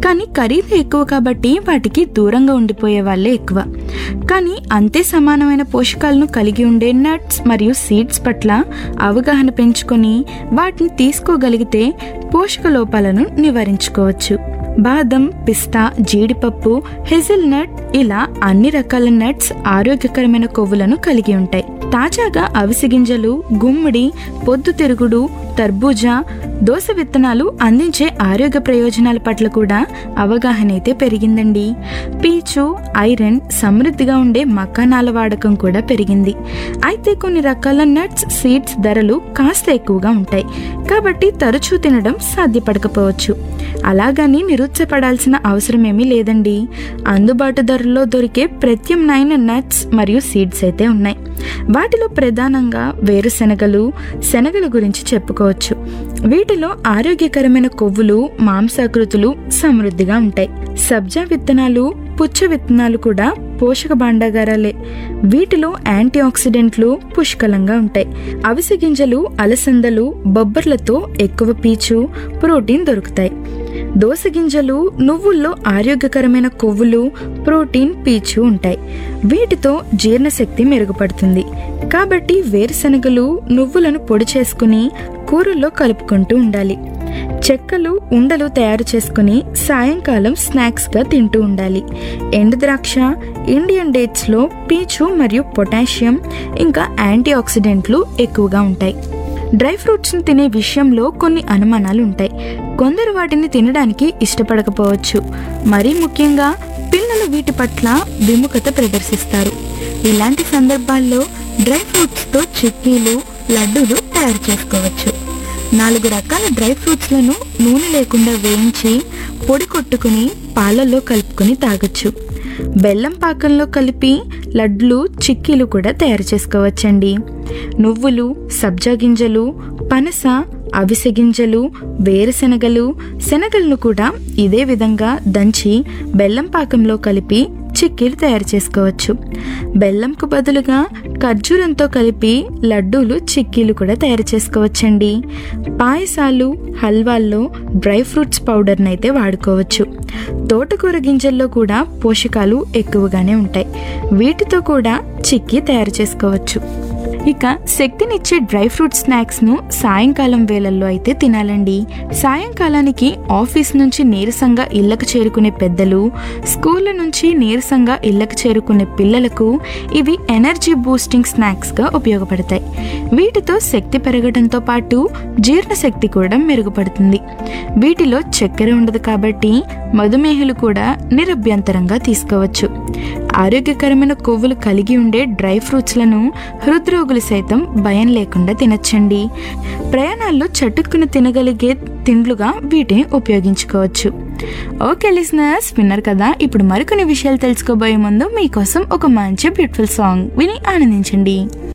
కానీ ఖరీదు ఎక్కువ కాబట్టి వాటికి దూరంగా ఉండిపోయే వాళ్ళే ఎక్కువ కానీ అంతే సమానమైన పోషకాలను కలిగి ఉండే నట్స్ మరియు సీడ్స్ పట్ల అవగాహన పెంచుకొని వాటిని తీసుకోగలిగితే పోషక లోపాలను నివారించుకోవచ్చు బాదం పిస్తా జీడిపప్పు హెజిల్నట్ ఇలా అన్ని రకాల నట్స్ ఆరోగ్యకరమైన కొవ్వులను కలిగి ఉంటాయి తాజాగా అవిసె గింజలు గుమ్మడి పొద్దుతిరుగుడు తర్బూజా దోస విత్తనాలు అందించే ఆరోగ్య ప్రయోజనాల పట్ల కూడా అవగాహన అయితే పెరిగిందండి పీచు ఐరన్ సమృద్ధిగా ఉండే మకానాల వాడకం కూడా పెరిగింది అయితే కొన్ని రకాల నట్స్ సీడ్స్ ధరలు కాస్త ఎక్కువగా ఉంటాయి కాబట్టి తరచూ తినడం సాధ్యపడకపోవచ్చు అలాగని నిరుత్సపడాల్సిన అవసరమేమీ లేదండి అందుబాటు ధరల్లో దొరికే ప్రత్యామ్నాయ నట్స్ మరియు సీడ్స్ అయితే ఉన్నాయి వాటిలో ప్రధానంగా వేరుశెనగలు శనగల గురించి చెప్పుకోవచ్చు వీటిలో ఆరోగ్యకరమైన కొవ్వులు మాంసాకృతులు సమృద్ధిగా ఉంటాయి సబ్జా విత్తనాలు పుచ్చ విత్తనాలు కూడా పోషక భాండాగారాలే వీటిలో యాంటీ ఆక్సిడెంట్లు పుష్కలంగా ఉంటాయి అవిసె గింజలు అలసందలు బొబ్బర్లతో ఎక్కువ పీచు ప్రోటీన్ దొరుకుతాయి దోస గింజలు నువ్వుల్లో ఆరోగ్యకరమైన కొవ్వులు ప్రోటీన్ పీచు ఉంటాయి వీటితో జీర్ణశక్తి మెరుగుపడుతుంది కాబట్టి వేరుశనగలు నువ్వులను పొడి చేసుకుని కూరల్లో కలుపుకుంటూ ఉండాలి చెక్కలు ఉండలు తయారు చేసుకుని సాయంకాలం స్నాక్స్గా తింటూ ఉండాలి ఎండు ద్రాక్ష ఇండియన్ డేట్స్లో పీచు మరియు పొటాషియం ఇంకా యాంటీ ఆక్సిడెంట్లు ఎక్కువగా ఉంటాయి డ్రై ఫ్రూట్స్ని తినే విషయంలో కొన్ని అనుమానాలు ఉంటాయి కొందరు వాటిని తినడానికి ఇష్టపడకపోవచ్చు మరీ ముఖ్యంగా పిల్లలు వీటి పట్ల విముఖత ప్రదర్శిస్తారు ఇలాంటి సందర్భాల్లో డ్రై ఫ్రూట్స్తో చిక్కీలు లడ్డూలు తయారు చేసుకోవచ్చు నాలుగు రకాల డ్రై ఫ్రూట్స్లను నూనె లేకుండా వేయించి పొడి కొట్టుకుని పాలల్లో కలుపుకొని తాగొచ్చు బెల్లం పాకంలో కలిపి లడ్లు చిక్కీలు కూడా తయారు చేసుకోవచ్చండి నువ్వులు సబ్జా గింజలు పనస అవిసె గింజలు వేరుశెనగలు శనగలను కూడా ఇదే విధంగా దంచి బెల్లం పాకంలో కలిపి చిక్కీలు తయారు చేసుకోవచ్చు బెల్లంకు బదులుగా ఖర్జూరంతో కలిపి లడ్డూలు చిక్కీలు కూడా తయారు చేసుకోవచ్చండి పాయసాలు హల్వాల్లో డ్రై ఫ్రూట్స్ పౌడర్ని అయితే వాడుకోవచ్చు తోటకూర గింజల్లో కూడా పోషకాలు ఎక్కువగానే ఉంటాయి వీటితో కూడా చిక్కీ తయారు చేసుకోవచ్చు ఇక శక్తినిచ్చే డ్రై ఫ్రూట్ స్నాక్స్ను సాయంకాలం వేళల్లో అయితే తినాలండి సాయంకాలానికి ఆఫీస్ నుంచి నీరసంగా ఇళ్లకు చేరుకునే పెద్దలు స్కూళ్ళ నుంచి నీరసంగా ఇళ్లకు చేరుకునే పిల్లలకు ఇవి ఎనర్జీ బూస్టింగ్ స్నాక్స్గా ఉపయోగపడతాయి వీటితో శక్తి పెరగడంతో పాటు జీర్ణశక్తి కూడా మెరుగుపడుతుంది వీటిలో చక్కెర ఉండదు కాబట్టి మధుమేహులు కూడా నిరభ్యంతరంగా తీసుకోవచ్చు ఆరోగ్యకరమైన కొవ్వులు కలిగి ఉండే డ్రై ఫ్రూట్స్లను హృద్రోగులు సైతం భయం లేకుండా తినచ్చండి ప్రయాణాల్లో చటుక్కున తినగలిగే తిండ్లుగా వీటిని ఉపయోగించుకోవచ్చు ఓకే లిసనర్స్ విన్నారు కదా ఇప్పుడు మరికొన్ని విషయాలు తెలుసుకోబోయే ముందు మీకోసం ఒక మంచి బ్యూటిఫుల్ సాంగ్ విని ఆనందించండి